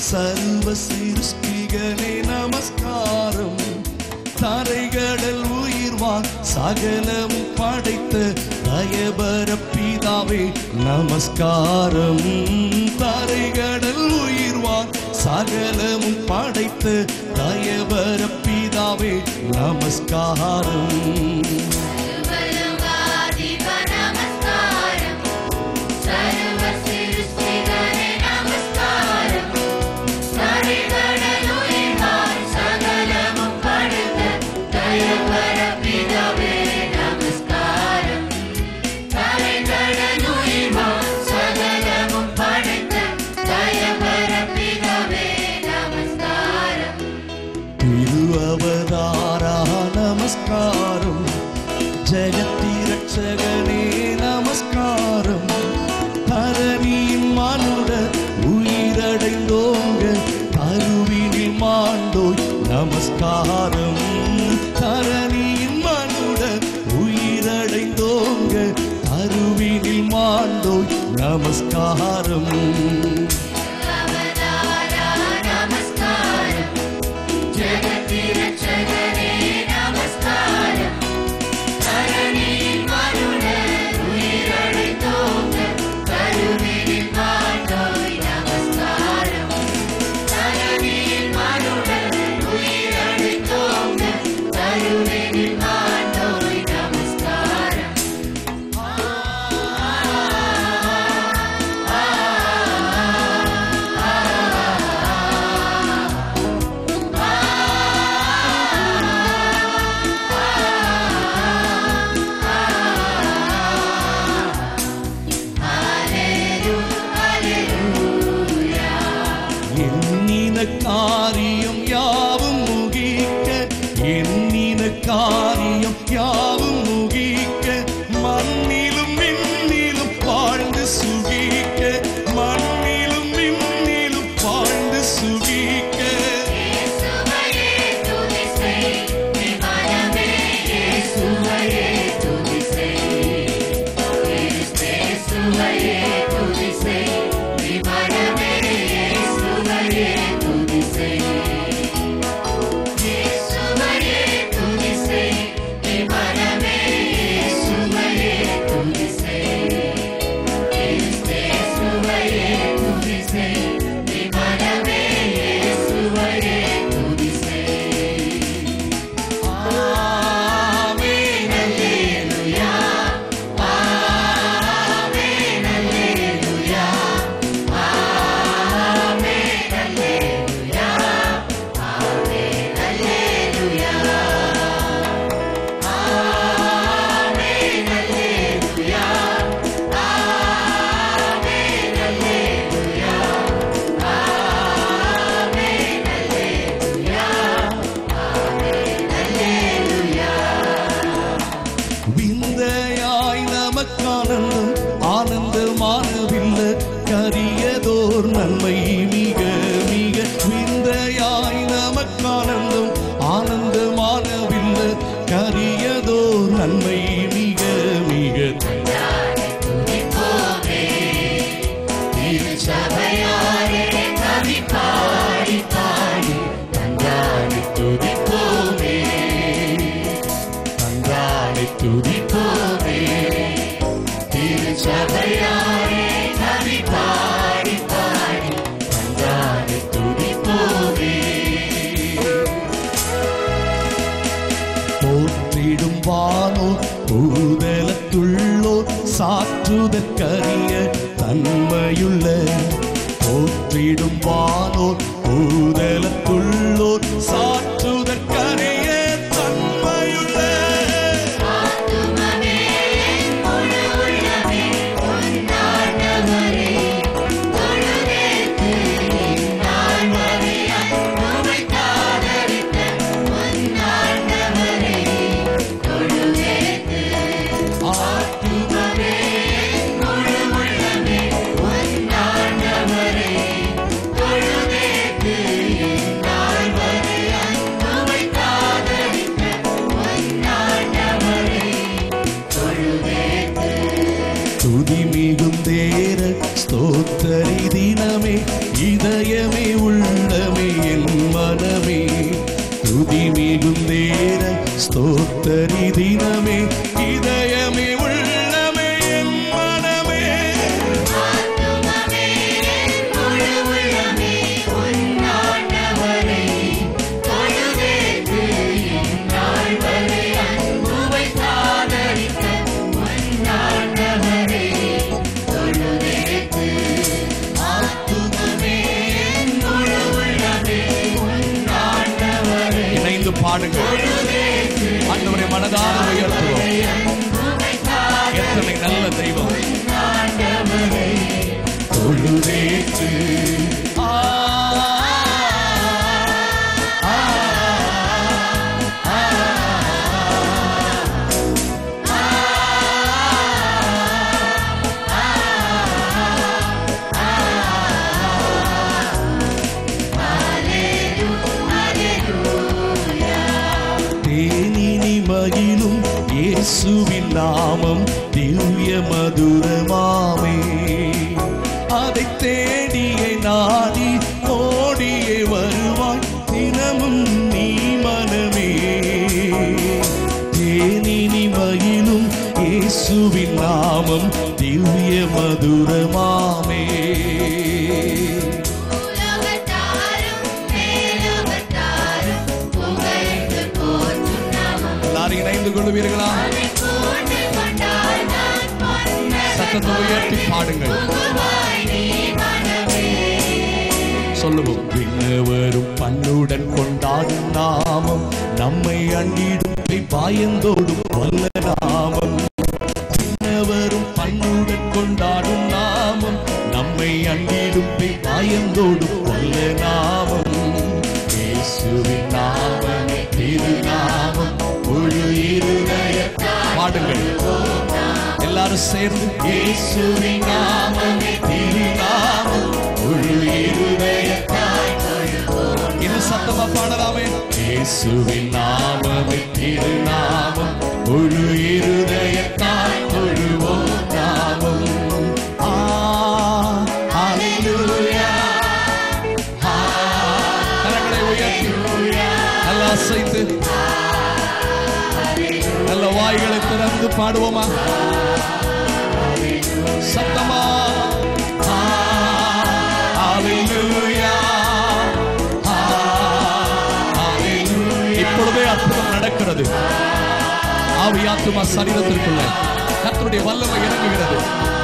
சர்வ சிருஷ்டிகளே நமஸ்காரம் தரைகடல் உயிர்வான் சகலம் படைத்த தயபர பிதாவே நமஸ்காரம் தரைகடல் உயிர்வான் சகலமும் படைத்த தயபர பிதாவே நமஸ்காரம் സർവലോകാധിപ നമസ്കാരം സർവസൃഷ്ടികളെ നമസ്കാരം സരികടലുയിർവാൻ സകലമും പടുത്ത ദയപരപിതാവേ നമസ്കാരം സരികടലുയിർവാൻ സകലമും പടുത്ത ദയപരപിതാവേ നമസ്കാരം திருவவதாரா நமஸ்காரம் ஜெகத்திரட்சகனே நமஸ்காரம் தரணியின் மனுட உயிரடைந்தோங்க கருவினில் மாண்டோய் நமஸ்காரம் தரணியின் மனுட உயிரடைந்தோங்க கருவினில் மாண்டோய் நமஸ்காரம் അവതാരാ നമസ്കാരം ജഗത്തിരക്ഷകനേ നമസ്കാരം കരുണയിൽ മരുണ ഉയിരடைந்தோங்க കരുണയിൽ മാണ്ടോയ് നമസ്കാരം കരുണയിൽ മരുണ ഉയിരடைந்தோங்க കരുണയിൽ മാണ്ടോയ് നമസ്കാരം எண்ணின காரியம் யாவும் முகிக்க எண்ணின காரியம் யாவும் முகிக்க மண்ணிலும் விண்ணிலும் வாழ்ந்து சுகிக்க மண்ணிலும் விண்ணிலும் வாழ்ந்து சுகிக்க യേശുവയെ തുതിസേ വിമലമേ യേശുവയെ തുതിസേ യേശുവയെ തുതിസേ വിമലമേ യേശുവയെ തുതിസേ യേശുവയെ തുതിസേ വിമലമേ യേശുവയെ തുതിസേ യേശുവയെ തുതിസേ വിമലമേ യേശുവയെ തുതിസേ ஆமென் ഹല്ലേലൂയാ ആമേൻ ഹല്ലേലൂയാ ആമേൻ ഹല്ലേലൂയാ ആമേൻ ഹല്ലേലൂയാ ആമേൻ ഹല്ലേലൂയാ ആമേൻ ഹല്ലേലൂയാ ആമേൻ ഹല്ലേലൂയാ ആമേൻ ഹല്ലേലൂയാ விந்தையாய் நமக்கானந்தம் ஆனந்தமானவில்லை கரியதோர் நன்மை மிக மிக விந்தையாய் நமக்கானந்தம் ஆனந்தமானவில்லை கரியதோர் நன்மை மிக மிக തിരുസഭയാരെ കവി പാടി പാടി തന്താടി തുതിപ്പോവേ தந்தானை துதிப்போமே തിരുസഭയാരെ കവി പാടി പാടി തന്താടി തുതിപ്പോവേ போற்றிடும் வானோர் பூதலத்துள்ளோர் சாற்றுதற்கரிய தன்மையுள்ள போற்றிடும் வானோர் பூதலத்துள்ளோர் சாற்றுதற்கரிய தன்மையுள்ள ആത്മമേ മുഴു ഉള്ളമേ ഒന്നാണ്ടവരേ തൊഴുതേക്ക് നിന്നാൾ വരെയാൽ ഉമിഴ്ത്താതരിത്ത ഒന്നാണ്ടവരേ തൊഴുതേക്ക് ആത്മമേ മുഴു ഉള്ളമേ ഒന്നാണ്ടവരേ തൊഴുതേക്ക് നിന്നാൾ உள்ளமே என் மனமே துதி மிகும் நேர ஸ்தோத்தரி தினமே இதயமே உள்ளமே என் மனமே ஆத்துமமே முழு உள்ளமே உன்னாண்டவரை தொழுதேத்து இந்நாள் வரை அன்புவை காதலித்த உன்னாண்டவரை தொழுதேத்து ஆத்துமமே முழு உள்ளமே உன்னாண்டவரை இணைந்து பாடுங்கள் ஆண்டவரை மனதார உயர்த்துவோம் அன்புவை காதலித்த எத்தனை நல்ல தெய்வம் ஆண்டவரை தொழுதேற்று ஆ, ஆ, ஆ, தேனினி மகிழும் இயேசுவின் நாமம் திவ்ய மதுரமாமே அதை தேடியே நாடி ஓடியே வருவாய் தினமும் நீ மனமே தேனினி மகிழும் இயேசுவின் நாமம் திவ்ய மதுரமாமே உலகத்தாரும் மேலோகத்தாரும் புகழ்ந்து போற்றும் நாமம் எல்லாரும் இணைந்து கொள்வீர்களா அதை கூண்டு கொண்டால் நான் பொன்னர் சத்தத்தை உயர்த்தி பாடுங்கள் புகுவாய் நீ மனமே சொல்லுவோம் விண்ணவரும் பண்ணுடன் கொண்டாடும் நாமம் நம்மை அண்டிடும் பாயந்தோடும் வல்ல நாமம் விண்ணவரும் பண்ணுடன் கொண்டாடும் நாமம் நம்மை அண்டிடும் பாயந்தோடும் வல்ல நாமம் இயேசுவின் நாமமே திருநாமம் முழு இருதய பாடுங்கள் எல்லாரும் சேர்ந்து இயேசுவின் நாமமே திருநாமம் முழு இருதயத்தாய் இன்னும் சத்தமா பாடலாமே இயேசுவின் நாமமே திருநாமம் முழு இருதயத்தாய் தொழுவோம் நாமம் ஆ ஹalleluya ஆ கரங்களை உயர்த்தி நல்லா அசைத்து நல்ல வாய்களை திறந்து பாடுவோமா சத்தமா ஆ, ஹalleluya. ஆ, ஹalleluya. இப்பொழுதே அற்புதம் நடக்கிறது ஆவி ஆத்துமா சரீரத்திற்குள்ள கர்த்தருடைய வல்லமை இறங்குகிறது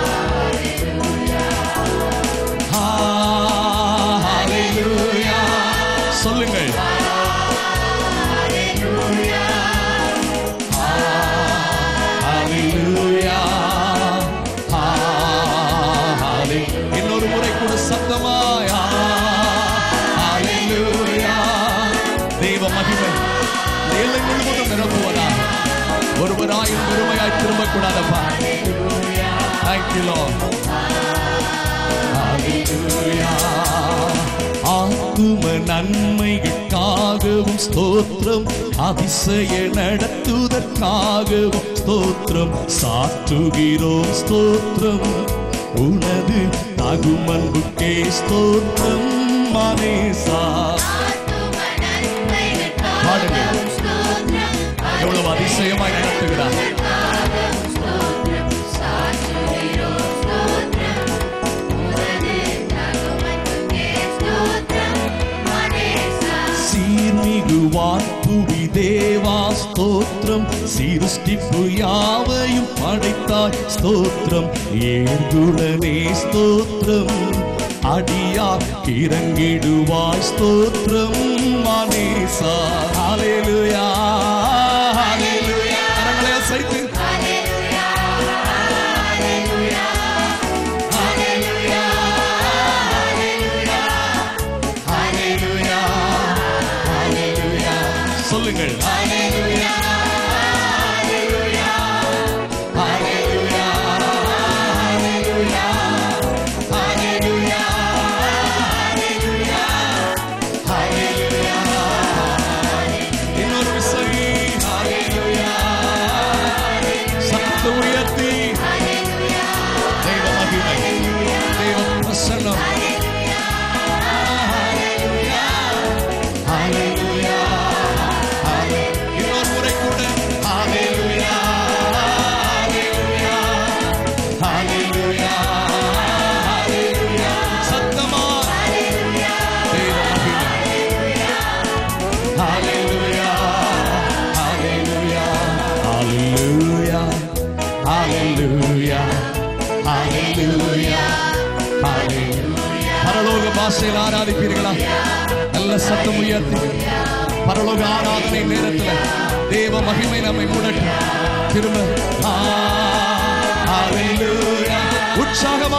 ஆ, ஹalleluya. சொல்லுங்கள் ஹalleluya. ஆ, ஹalleluya. இன்னொரு முறை கூட சத்தமாய் ஆ, ஹalleluya. தெய்வ மகிமை இந்த எல்லை முழுவதும் நிரப்புவதாக ஒருவராயும் பெருமையாய் திரும்பக்கூடாதப்பா தேங்க்யூ லார்ட் ஆத்தும நன்மைகளுக்காகவும் ஸ்தோத்திரம் அதிசய நடத்துவதற்காகவும் ஸ்தோத்திரம் சாற்றுகிறோம் ஸ்தோத்திரம் உனது தகுமன்புக்கே ஸ்தோத்திரம் மனேசா ஆத்தும நன்மைகளுக்காகவும் பாடுங்கள். ஸ்தோத்திரம் எவ்வளவு அதிசயமாய் நடத்துகிறார் அதற்காகவும் ஸ்தோத்திரம் சாற்றுகிறோம் ஸ்தோத்திரம் உனது தகுமத்துக்கே ஸ்தோத்திரம் மனேசா சீர்மிகுவான் புவி தேவா ஸ்தோத்திரம் சிருஷ்டிப்பு யாவையும் படைத்தாய் ஸ்தோத்திரம் ஏழ்குடனே ஸ்தோத்திரம் அடியா இறங்கிடுவாய் ஸ்தோத்திரம் மனேசா ஹalleluya ஹalleluya கரங்களை அசைத்து ஹalleluya ஹalleluya ஹalleluya ஹalleluya ஹalleluya சொல்லுங்கள் ஹalleluya ஹalleluya ஹalleluya ஹalleluya ஹalleluya ஹalleluya இன்னொரு விசை ஹalleluya சத்தத்தை உயர்த்தி தெய்வ மகிமை தெய்வ பிரசன்னம் பாஷையில் ஆராதிப்பீர்களா நல்ல சத்தம் உயர்த்தி பரலோக ஆராதனை நேரத்தில் தேவ மகிமை நம்மை மூடட்டும் திரும்ப ஆ, ஹalleluya. உற்சாகமா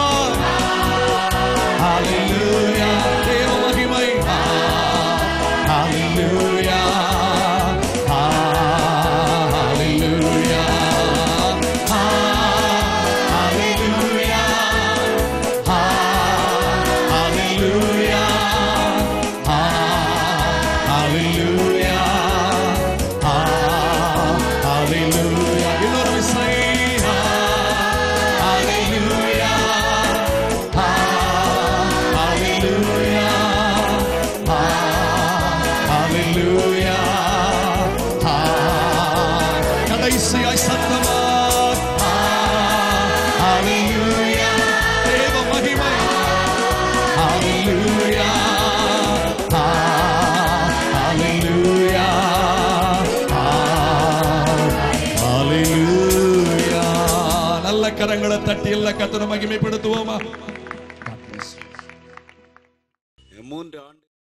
ஹalleluya. தேவ மகிமை ஆ, ஹalleluya. ஆ, ஹalleluya. ஆ, ஹalleluya. ஆ, ஹalleluya. ஆ, ஹalleluya. ஆ, ஹalleluya. இன்னொரு விசை. ஆ, ஹalleluya. ஆ, ஹalleluya. ஆ, ஹalleluya. ஆ, கடைசியாய் சத்தமா ஆ, ஹalleluya. தேவ மகிமை ஹalleluya. ஆ, ஹalleluya. ஆ, ஹalleluya. நல்ல கரங்களை தட்டி எல்லா கத்தரை மகிமைப்படுத்துவோமா மூன்று ஆண்டு